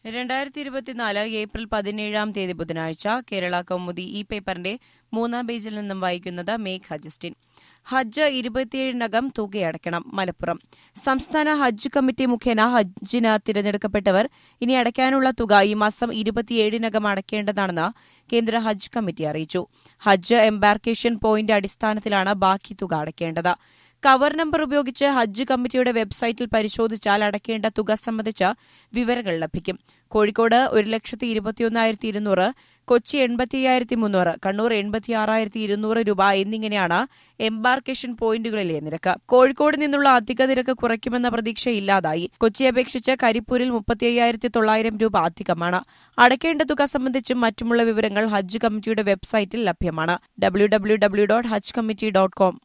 രണ്ടായിരത്തി ഇരുപത്തിനാല് ഏപ്രിൽ പതിനേഴാം തീയതി ബുധനാഴ്ച കേരള കൗമുദി ഈ പേപ്പറിന്റെ മൂന്നാം പേജിൽ നിന്നും വായിക്കുന്നത് മേഘ ജസ്റ്റിൻ ഹജ്ജ് ഇരുപത്തിയേഴിനകം തുകയടയ്ക്കണം മലപ്പുറം സംസ്ഥാന ഹജ്ജ് കമ്മിറ്റി മുഖേന ഹജ്ജിന് തിരഞ്ഞെടുക്കപ്പെട്ടവർ ഇനി അടയ്ക്കാനുള്ള തുക ഈ മാസം ഇരുപത്തിയേഴിനകം അടയ്ക്കേണ്ടതാണെന്ന് കേന്ദ്ര ഹജ്ജ് കമ്മിറ്റി അറിയിച്ചു ഹജ്ജ് എംബാർക്കേഷൻ പോയിന്റ് അടിസ്ഥാനത്തിലാണ് ബാക്കി തുക അടയ്ക്കേണ്ടത് കവർ നമ്പർ ഉപയോഗിച്ച് ഹജ്ജ് കമ്മിറ്റിയുടെ വെബ്സൈറ്റിൽ പരിശോധിച്ചാൽ അടയ്ക്കേണ്ട തുക സംബന്ധിച്ച് വിവരങ്ങൾ ലഭിക്കും കോഴിക്കോട് ഒരു ലക്ഷത്തി ഇരുപത്തിയൊന്നായിരത്തി ഇരുന്നൂറ് കൊച്ചി എൺപത്തി അയ്യായിരത്തി മുന്നൂറ് കണ്ണൂർ എൺപത്തിയാറായിരത്തി ഇരുന്നൂറ് രൂപ എന്നിങ്ങനെയാണ് എംബാർക്കേഷൻ പോയിന്റുകളിലെ നിരക്ക് കോഴിക്കോട് നിന്നുള്ള അധിക നിരക്ക് കുറയ്ക്കുമെന്ന പ്രതീക്ഷയില്ലാതായി കൊച്ചി അപേക്ഷിച്ച് കരിപ്പൂരിൽ മുപ്പത്തി അയ്യായിരത്തി തൊള്ളായിരം രൂപ അധികമാണ് അടയ്ക്കേണ്ട തുക സംബന്ധിച്ചും മറ്റുമുള്ള വിവരങ്ങൾ ഹജ്ജ് കമ്മിറ്റിയുടെ വെബ്സൈറ്റിൽ ലഭ്യമാണ് W W W dot Hajj committee dot com